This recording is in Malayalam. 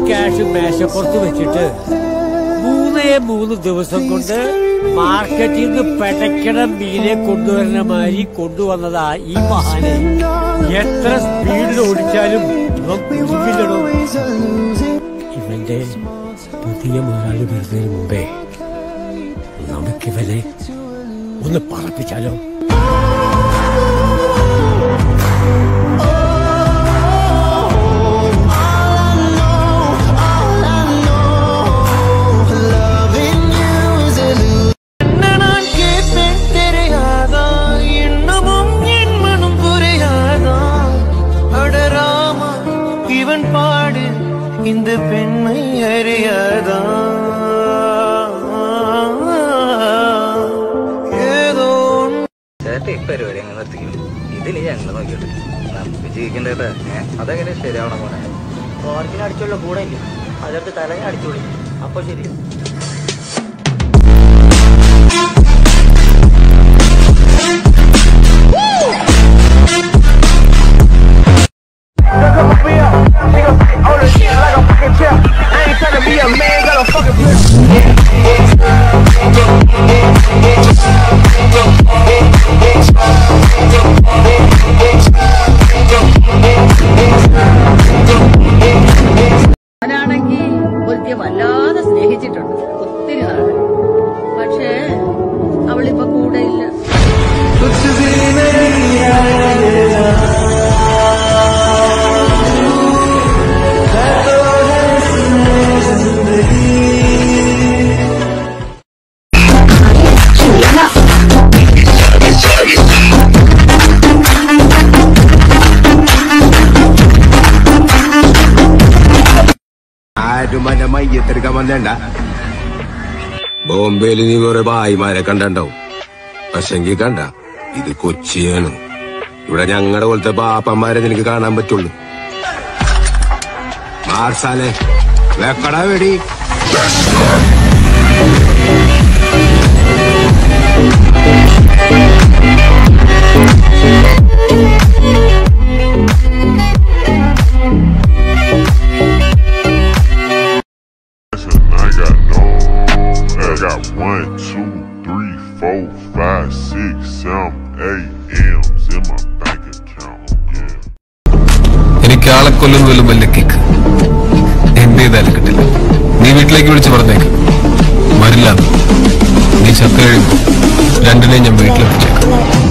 ക്യാഷ് മേശപ്പുറത്ത് വെച്ചിട്ട് മൂന്നേ മൂന്ന് ദിവസം കൊണ്ട് മാർക്കറ്റിൽ നിന്ന് പെടയ്ക്കണ മീനെ കൊണ്ടുവരുന്ന മാതിരി കൊണ്ടുവന്നതാ ഈ മഹാനെ എത്ര സ്പീഡിൽ ഓടിച്ചാലും ഇവൻ കുരുങ്ങില്ലടോ ഇവന്റെ പുതിയ മുതലാളി വരുന്നതിന് മുമ്പേ നമുക്കിവനെ ഒന്ന് പറപ്പിച്ചാലോ என்ன நான் கேட்பேன் தெரியாதா இன்னமும் என் மனம் புரியாதா அடராமா இவன் பாடு இந்த பெண்மை அறியாதா ஏதோ ஒன்று ചേട്ടാ ഈ പരിപാടി അങ്ങനെ നിർത്തിക്കും ഇതില് ഞങ്ങള് നോക്കിയിട്ട് നമുക്ക് ജീവിക്കണ്ടേട്ടാ ഏഹ് അതെങ്ങനെ ശരിയാവണം മോനെ ഓർക്കിന് അടിച്ചുള്ള കൂടെ ഇല്ല അതെടുത്ത് തലയെ അടിച്ചോളി അപ്പൊ ശരി ഞാനാണെങ്കിൽ ഒരുത്തിയെ വല്ലാതെ സ്നേഹിച്ചിട്ടുണ്ട് ഒത്തിരി നാള് പക്ഷേ അവളിപ്പോ കൂടെ ഇല്ല ആരും എന്റെ മയ്യത്തെടുക്കാൻ വന്നേണ്ട ബോംബെയിൽ നീ കുറെ ഭായിമാരെ കണ്ടുണ്ടാവും പക്ഷെങ്കി കണ്ട ഇത് കൊച്ചിയാണ് ഇവിടെ ഞങ്ങളുടെ പോലത്തെ ബാപ്പന്മാരെ നിനക്ക് കാണാൻ പറ്റുള്ളൂ മാർസാലെ വെക്കടാ വെടി I got no. I got one, two, three, four, five, six, seven, eight M's in my bank account. Yeah. എനിക്ക് ആളെ കൊല്ലുന്നതിലും വലിയ കിക്ക് എന്ത് ചെയ്താലും കിട്ടില്ല നീ വീട്ടിലേക്ക് വിളിച്ച് പറഞ്ഞേക്ക് വരില്ല നീ ചത്തു കഴിയുമ്പോ രണ്ടിനെയും ഞാൻ വീട്ടിൽ വെച്ചേക്കാം